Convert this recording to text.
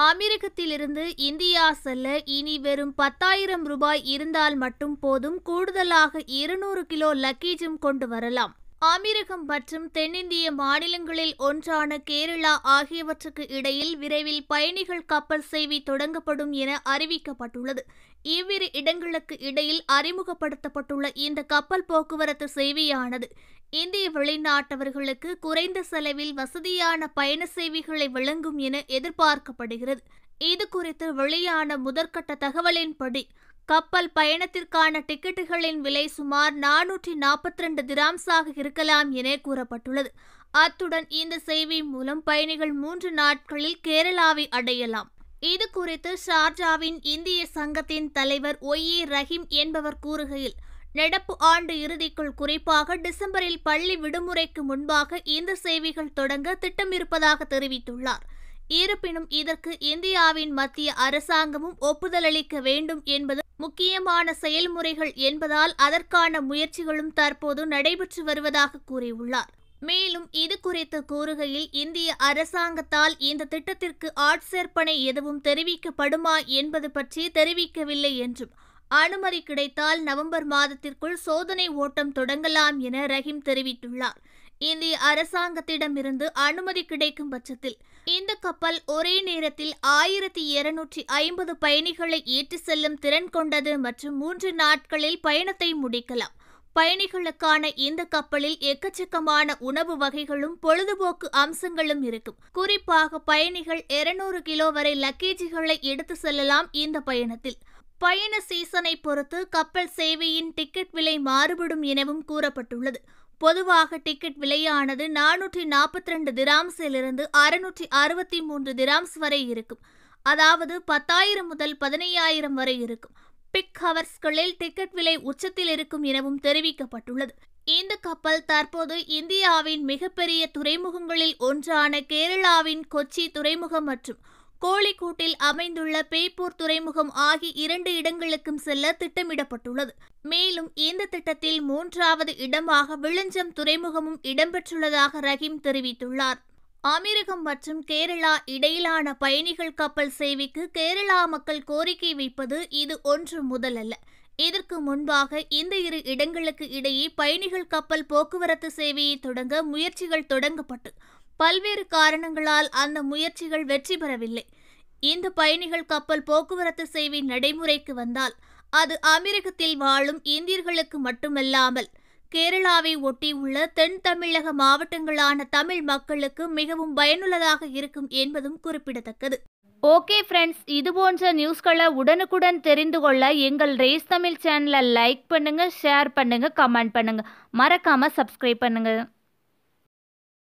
அமெரிக்கத்திலிருந்து India செல்ல இனி வெறும் பத்தாயிரம் ரூபாய் இருந்தால் மட்டும் போதும் கூடுதலாக இருநூறு கிலோ லக்கேஜும் கொண்டு வரலாம் அமெரிக்கம் மற்றும் தென்னிந்திய மாநிலங்களில் ஒன்றான கேரளா ஆகியவற்றுக்கு இடையில் விரைவில் பயணிகள் கப்பல் சேவை தொடங்கப்படும் என அறிவிக்கப்பட்டுள்ளது இவ்விரு இடங்களுக்கு இடையில் அறிமுகப்படுத்தப்பட்டுள்ள இந்த கப்பல் போக்குவரத்து சேவையானது இந்திய வெளிநாட்டவர்களுக்கு குறைந்த செலவில் வசதியான பயண சேவைகளை வழங்கும் என எதிர்பார்க்கப்படுகிறது இது குறித்து வெளியான முதற்கட்ட தகவலின்படி கப்பல் பயணத்திற்கான டிக்கெட்டுகளின் விலை சுமார் நானூற்றி நாற்பத்தி ரெண்டு திராம்ஸாக இருக்கலாம் என கூறப்பட்டுள்ளது அத்துடன் இந்த சேவை மூலம் பயணிகள் மூன்று நாட்களில் கேரளாவை அடையலாம் இது குறித்து ஷார்ஜாவின் இந்திய சங்கத்தின் தலைவர் ஒய் ஏ ரஹீம் என்பவர் கூறுகையில் நடப்பு ஆண்டு இறுதிக்குள் குறிப்பாக டிசம்பரில் பள்ளி விடுமுறைக்கு முன்பாக இந்த சேவைகள் தொடங்க திட்டமிருப்பதாக தெரிவித்துள்ளார் இருப்பினும் இதற்கு இந்தியாவின் மத்திய அரசாங்கமும் ஒப்புதல் அளிக்க வேண்டும் என்பது முக்கியமான செயல்முறைகள் என்பதால் அதற்கான முயற்சிகளும் தற்போது நடைபெற்று வருவதாக கூறியுள்ளார் மேலும் இது குறித்து கூறுகையில் இந்திய அரசாங்கத்தால் இந்த திட்டத்திற்கு ஆட்சேர்ப்பனை எதுவும் தெரிவிக்கப்படுமா என்பது பற்றி தெரிவிக்கவில்லை என்றும் அனுமதி கிடைத்தால் நவம்பர் மாதத்திற்குள் சோதனை ஓட்டம் தொடங்கலாம் என ரஹீம் தெரிவித்துள்ளார் இந்திய அரசாங்கத்திடமிருந்து அனுமதி கிடைக்கும் பட்சத்தில் இந்த கப்பல் ஒரே நேரத்தில் ஆயிரத்தி இருநூற்றி ஐம்பது பயணிகளை ஏற்றி செல்லும் திறன் கொண்டது மற்றும் மூன்று நாட்களில் பயணத்தை முடிக்கலாம் பயணிகளுக்கான இந்த கப்பலில் எக்கச்சக்கமான உணவு வகைகளும் பொழுதுபோக்கு அம்சங்களும் இருக்கும் குறிப்பாக பயணிகள் இருநூறு கிலோ வரை லக்கேஜுகளை எடுத்து செல்லலாம் இந்த பயணத்தில் பயண சீசனை பொறுத்து கப்பல் சேவையின் டிக்கெட் விலை மாறுபடும் எனவும் கூறப்பட்டுள்ளது பொதுவாக டிக்கெட் விலையானது நானூற்றி நாற்பத்தி ரெண்டு திராம்ஸிலிருந்து அறுநூற்றி அறுபத்தி மூன்று திராம்ஸ் வரை இருக்கும் அதாவது பத்தாயிரம் முதல் பதினையாயிரம் வரை இருக்கும் பிக் ஹவர்ஸ்களில் டிக்கெட் விலை உச்சத்தில் இருக்கும் எனவும் தெரிவிக்கப்பட்டுள்ளது இந்த கப்பல் தற்போது இந்தியாவின் மிகப்பெரிய துறைமுகங்களில் ஒன்றான கேரளாவின் கொச்சி துறைமுகம் மற்றும் கோழிக்கோட்டில் அமைந்துள்ள பேப்பூர் துறைமுகம் ஆகிய இரண்டு இடங்களுக்கும் செல்ல திட்டமிடப்பட்டுள்ளது மேலும் இந்த திட்டத்தில் மூன்றாவது இடமாக விழுஞ்சம் துறைமுகமும் இடம்பெற்றுள்ளதாக ரஹீம் தெரிவித்துள்ளார் அமெரிக்கம் மற்றும் கேரளா இடையிலான பயணிகள் கப்பல் சேவைக்கு கேரளா மக்கள் கோரிக்கை வைப்பது இது ஒன்று முதலல்ல இதற்கு முன்பாக இந்த இரு இடங்களுக்கு இடையே பயணிகள் கப்பல் போக்குவரத்து சேவையை தொடங்க முயற்சிகள் தொடங்கப்பட்டு பல்வேறு காரணங்களால் அந்த முயற்சிகள் வெற்றி பெறவில்லை இந்த பயணிகள் கப்பல் போக்குவரத்து சேவை நடைமுறைக்கு வந்தால் அது அமெரிக்கத்தில் வாழும் இந்தியர்களுக்கு மட்டுமல்லாமல் கேரளாவை ஒட்டியுள்ள தென் தமிழக மாவட்டங்களான தமிழ் மக்களுக்கு மிகவும் பயனுள்ளதாக இருக்கும் என்பதும் குறிப்பிடத்தக்கது ஓகே ஃப்ரெண்ட்ஸ் இது போன்ற நியூஸ்களை உடனுக்குடன் தெரிந்து கொள்ள எங்கள் ரேஸ் தமிழ் சேனலை லைக் பண்ணுங்கள் ஷேர் பண்ணுங்கள் கமெண்ட் பண்ணுங்கள் மறக்காமல் சப்ஸ்கிரைப் பண்ணுங்கள்